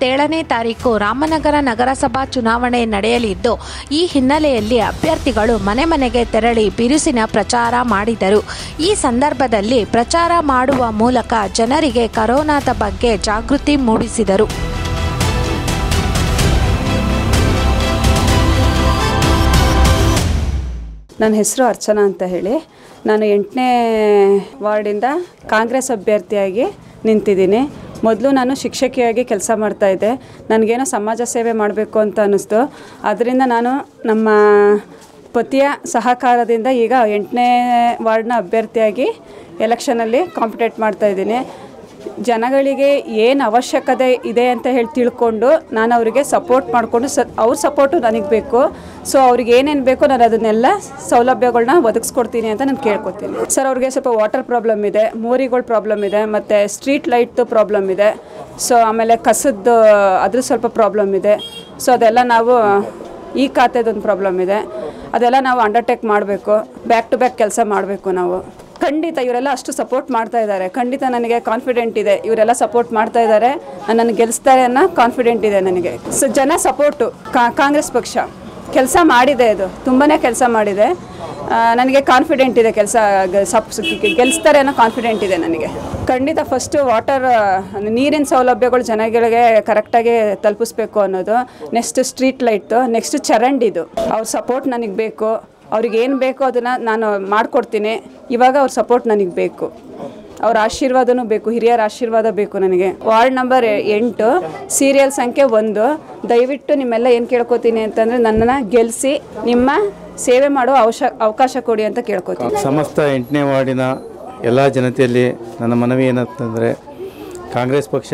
ಇಪ್ಪತ್ತೇಳನೇ ತಾರೀಕು ರಾಮನಗರ ನಗರಸಭಾ ಚುನಾವಣೆ ನಡೆಯಲಿದ್ದು ಈ ಹಿನ್ನೆಲೆಯಲ್ಲಿ ಅಭ್ಯರ್ಥಿಗಳು ಮನೆ ಮನೆಗೆ ತೆರಳಿ ಬಿರುಸಿನ ಪ್ರಚಾರ ಮಾಡಿದರು ಈ ಸಂದರ್ಭದಲ್ಲಿ ಪ್ರಚಾರ ಮಾಡುವ ಮೂಲಕ ಜನರಿಗೆ ಕರೋನಾದ ಬಗ್ಗೆ ಜಾಗೃತಿ ಮೂಡಿಸಿದರು ನನ್ನ ಹೆಸರು ಅರ್ಚನಾ ಅಂತ ಹೇಳಿ ನಾನು ಎಂಟನೇ ವಾರ್ಡಿಂದ ಕಾಂಗ್ರೆಸ್ ಅಭ್ಯರ್ಥಿಯಾಗಿ ನಿಂತಿದ್ದೀನಿ ಮೊದಲು ನಾನು ಶಿಕ್ಷಕಿಯಾಗಿ ಕೆಲಸ ಮಾಡ್ತಾಯಿದ್ದೆ ನನಗೇನೋ ಸಮಾಜ ಸೇವೆ ಮಾಡಬೇಕು ಅಂತ ಅನ್ನಿಸ್ತು ಅದರಿಂದ ನಾನು ನಮ್ಮ ಪತಿಯ ಸಹಕಾರದಿಂದ ಈಗ ಎಂಟನೇ ವಾರ್ಡ್ನ ಅಭ್ಯರ್ಥಿಯಾಗಿ ಎಲೆಕ್ಷನಲ್ಲಿ ಕಾಂಪಿಟೇಟ್ ಮಾಡ್ತಾಯಿದ್ದೀನಿ ಜನಗಳಿಗೆ ಏನು ಅವಶ್ಯಕತೆ ಇದೆ ಅಂತ ಹೇಳಿ ತಿಳ್ಕೊಂಡು ನಾನು ಅವರಿಗೆ ಸಪೋರ್ಟ್ ಮಾಡಿಕೊಂಡು ಸ ಅವ್ರ ಸಪೋರ್ಟು ನನಗೆ ಬೇಕು ಸೊ ಅವ್ರಿಗೆ ಏನೇನು ಬೇಕೋ ನಾನು ಅದನ್ನೆಲ್ಲ ಸೌಲಭ್ಯಗಳನ್ನ ಒದಗಿಸ್ಕೊಡ್ತೀನಿ ಅಂತ ನಾನು ಕೇಳ್ಕೊತೀನಿ ಸರ್ ಅವ್ರಿಗೆ ಸ್ವಲ್ಪ ವಾಟರ್ ಪ್ರಾಬ್ಲಮ್ ಇದೆ ಮೋರಿಗಳ ಪ್ರಾಬ್ಲಮ್ ಇದೆ ಮತ್ತು ಸ್ಟ್ರೀಟ್ ಲೈಟ್ದು ಪ್ರಾಬ್ಲಮ್ ಇದೆ ಸೊ ಆಮೇಲೆ ಕಸದ್ದು ಅದ್ರ ಸ್ವಲ್ಪ ಪ್ರಾಬ್ಲಮ್ ಇದೆ ಸೊ ಅದೆಲ್ಲ ನಾವು ಈ ಖಾತೆದೊಂದು ಪ್ರಾಬ್ಲಮ್ ಇದೆ ಅದೆಲ್ಲ ನಾವು ಅಂಡರ್ಟೇಕ್ ಮಾಡಬೇಕು ಬ್ಯಾಕ್ ಟು ಬ್ಯಾಕ್ ಕೆಲಸ ಮಾಡಬೇಕು ನಾವು ಖಂಡಿತ ಇವರೆಲ್ಲ ಅಷ್ಟು ಸಪೋರ್ಟ್ ಮಾಡ್ತಾ ಇದ್ದಾರೆ ಖಂಡಿತ ನನಗೆ ಕಾನ್ಫಿಡೆಂಟ್ ಇದೆ ಇವರೆಲ್ಲ ಸಪೋರ್ಟ್ ಮಾಡ್ತಾ ಇದ್ದಾರೆ ನನ್ನನ್ನು ಗೆಲ್ಲಿಸ್ತಾರೆ ಅನ್ನೋ ಕಾನ್ಫಿಡೆಂಟ್ ಇದೆ ನನಗೆ ಸೊ ಜನ ಸಪೋರ್ಟು ಕಾಂಗ್ರೆಸ್ ಪಕ್ಷ ಕೆಲಸ ಮಾಡಿದೆ ಅದು ತುಂಬಾ ಕೆಲಸ ಮಾಡಿದೆ ಆ, ನನಗೆ ಕಾನ್ಫಿಡೆಂಟ್ ಇದೆ ಕೆಲಸ ಗೆಲ್ಲಿಸ್ತಾರೆ ಅನ್ನೋ ಕಾನ್ಫಿಡೆಂಟ್ ಇದೆ ನನಗೆ ಖಂಡಿತ ಫಸ್ಟು ವಾಟರ್ ನೀರಿನ ಸೌಲಭ್ಯಗಳು ಜನಗಳಿಗೆ ಕರೆಕ್ಟಾಗಿ ತಲುಪಿಸ್ಬೇಕು ಅನ್ನೋದು ನೆಕ್ಸ್ಟ್ ಸ್ಟ್ರೀಟ್ ಲೈಟು ನೆಕ್ಸ್ಟ್ ಚರಂಡಿದು ಅವ್ರ ಸಪೋರ್ಟ್ ನನಗೆ ಬೇಕು ಅವ್ರಿಗೆ ಏನು ಬೇಕೋ ಅದನ್ನು ನಾನು ಮಾಡಿಕೊಡ್ತೀನಿ ಇವಾಗ ಅವ್ರ ಸಪೋರ್ಟ್ ನನಗೆ ಬೇಕು ಅವ್ರ ಆಶೀರ್ವಾದನೂ ಬೇಕು ಹಿರಿಯರ ಆಶೀರ್ವಾದ ಬೇಕು ನನಗೆ ವಾರ್ಡ್ ನಂಬರ್ ಎಂಟು ಸೀರಿಯಲ್ ಸಂಖ್ಯೆ ಒಂದು ದಯವಿಟ್ಟು ನಿಮ್ಮೆಲ್ಲ ಏನು ಕೇಳ್ಕೊತೀನಿ ಅಂತಂದರೆ ನನ್ನನ್ನು ಗೆಲ್ಲಿಸಿ ನಿಮ್ಮ ಸೇವೆ ಮಾಡೋ ಅವಶ ಅವಕಾಶ ಕೊಡಿ ಅಂತ ಕೇಳ್ಕೊತೀನಿ ಸಮಸ್ತ ಎಂಟನೇ ವಾರ್ಡಿನ ಎಲ್ಲ ಜನತೆಯಲ್ಲಿ ನನ್ನ ಮನವಿ ಏನಂತಂದರೆ ಕಾಂಗ್ರೆಸ್ ಪಕ್ಷ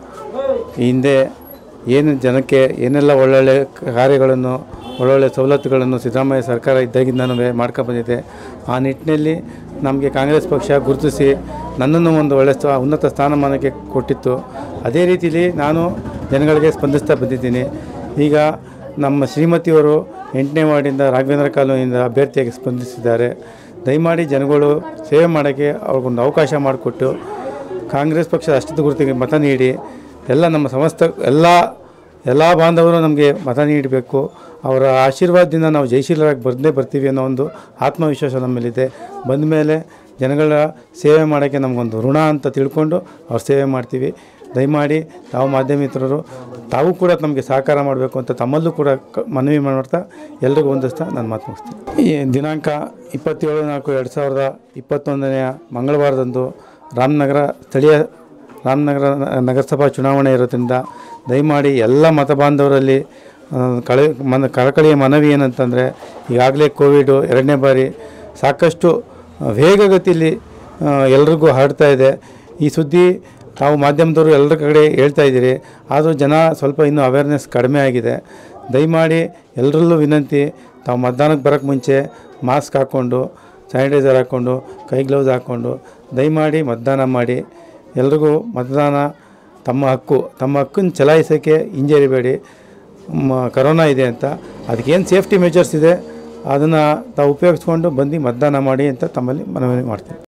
ಈ ಹಿಂದೆ ಏನು ಜನಕ್ಕೆ ಏನೆಲ್ಲ ಒಳ್ಳೊಳ್ಳೆ ಕಾರ್ಯಗಳನ್ನು ಒಳ್ಳೊಳ್ಳೆ ಸವಲತ್ತುಗಳನ್ನು ಸಿದ್ದರಾಮಯ್ಯ ಸರ್ಕಾರ ಇದ್ದಾಗಿಂದನೂ ಮಾಡ್ಕೊಂಡು ಬಂದಿದೆ ಆ ನಿಟ್ಟಿನಲ್ಲಿ ನಮಗೆ ಕಾಂಗ್ರೆಸ್ ಪಕ್ಷ ಗುರುತಿಸಿ ನನ್ನನ್ನು ಒಂದು ಒಳ್ಳೆಯ ಸ್ಥಾ ಉನ್ನತ ಸ್ಥಾನಮಾನಕ್ಕೆ ಕೊಟ್ಟಿತ್ತು ಅದೇ ರೀತಿಯಲ್ಲಿ ನಾನು ಜನಗಳಿಗೆ ಸ್ಪಂದಿಸ್ತಾ ಬಂದಿದ್ದೀನಿ ಈಗ ನಮ್ಮ ಶ್ರೀಮತಿಯವರು ಎಂಟನೇ ವಾರ್ಡಿಂದ ರಾಘವೇಂದ್ರ ಕಾಲೋನಿಯಿಂದ ಅಭ್ಯರ್ಥಿಯಾಗಿ ಸ್ಪಂದಿಸಿದ್ದಾರೆ ದಯಮಾಡಿ ಜನಗಳು ಸೇವೆ ಮಾಡೋಕ್ಕೆ ಅವ್ರಿಗೊಂದು ಅವಕಾಶ ಮಾಡಿಕೊಟ್ಟು ಕಾಂಗ್ರೆಸ್ ಪಕ್ಷದ ಅಷ್ಟದ ಗುರುತಿಗೆ ಮತ ನೀಡಿ ಎಲ್ಲ ನಮ್ಮ ಸಮಸ್ತ ಎಲ್ಲ ಎಲ್ಲ ಬಾಂಧವರು ನಮಗೆ ಮತ ನೀಡಬೇಕು ಅವರ ಆಶೀರ್ವಾದದಿಂದ ನಾವು ಜಯಶೀಲರಾಗಿ ಬಂದೇ ಬರ್ತೀವಿ ಅನ್ನೋ ಒಂದು ಆತ್ಮವಿಶ್ವಾಸ ನಮ್ಮಲ್ಲಿದೆ ಬಂದ ಮೇಲೆ ಜನಗಳ ಸೇವೆ ಮಾಡೋಕ್ಕೆ ನಮಗೊಂದು ಋಣ ಅಂತ ತಿಳ್ಕೊಂಡು ಅವ್ರ ಸೇವೆ ಮಾಡ್ತೀವಿ ದಯಮಾಡಿ ತಾವು ಮಾಧ್ಯಮ ಮಿತ್ರರು ತಾವು ಕೂಡ ನಮಗೆ ಸಹಕಾರ ಮಾಡಬೇಕು ಅಂತ ತಮ್ಮಲ್ಲೂ ಕೂಡ ಕ- ಮನವಿ ಮಾಡ್ತಾ ಎಲ್ರಿಗೂ ಹೊಂದಿಸ್ತಾ ನಾನು ಮಾತು ಮುಗಿಸ್ತೀನಿ ಈ ದಿನಾಂಕ ಇಪ್ಪತ್ತೇಳು ನಾಲ್ಕು ಎರಡು ಸಾವಿರದ ಇಪ್ಪತ್ತೊಂದನೆಯ ಮಂಗಳವಾರದಂದು ರಾಮನಗರ ಸ್ಥಳೀಯ ರಾಮನಗರ ನ- ನಗರಸಭಾ ಚುನಾವಣೆ ಇರೋದ್ರಿಂದ ದಯಮಾಡಿ ಎಲ್ಲ ಮತ ಬಾಂಧವರಲ್ಲಿ ಆ, ಕಳೆ ಮನ ಕಳಕಳಿಯ ಮನವಿ ಏನಂತಂದರೆ ಈಗಾಗಲೇ ಕೋವಿಡು ಎರಡನೇ ಬಾರಿ ಸಾಕಷ್ಟು ಆ, ವೇಗಗತಿಯಲ್ಲಿ ಆ, ಎಲ್ರಿಗೂ ಹರಡ್ತಾ ಇದೆ ಈ ಸುದ್ದಿ ತಾವು ಮಾಧ್ಯಮದವರು ಎಲ್ಲರ ಕಡೆ ಹೇಳ್ತಾ ಇದ್ದೀರಿ ಆದರೂ ಜನ ಸ್ವಲ್ಪ ಇನ್ನೂ ಅವೇರ್ನೆಸ್ ಕಡಿಮೆ ಆಗಿದೆ ದಯಮಾಡಿ ಎಲ್ಲರಲ್ಲೂ ವಿನಂತಿ ತಾವು ಮತದಾನಕ್ಕೆ ಬರೋಕ್ಕೆ ಮುಂಚೆ ಮಾಸ್ಕ್ ಹಾಕ್ಕೊಂಡು ಸ್ಯಾನಿಟೈಸರ್ ಹಾಕ್ಕೊಂಡು ಕೈ ಗ್ಲೌಸ್ ಹಾಕ್ಕೊಂಡು ದಯಮಾಡಿ ಮತದಾನ ಮಾಡಿ ಎಲ್ರಿಗೂ ಮತದಾನ ತಮ್ಮ ಹಕ್ಕು ತಮ್ಮ ಹಕ್ಕನ್ನು ಚಲಾಯಿಸೋಕ್ಕೆ ಹಿಂಜರಿಬೇಡಿ ಮ ಕರೋನಾ ಇದೆ ಅಂತ ಅದಕ್ಕೇನು ಸೇಫ್ಟಿ ಮೆಜರ್ಸ್ ಇದೆ ಅದನ್ನು ತಾವು ಉಪಯೋಗಿಸ್ಕೊಂಡು ಬಂದು ಮತದಾನ ಮಾಡಿ ಅಂತ ತಮ್ಮಲ್ಲಿ ಮನವಿ ಮಾಡ್ತೀನಿ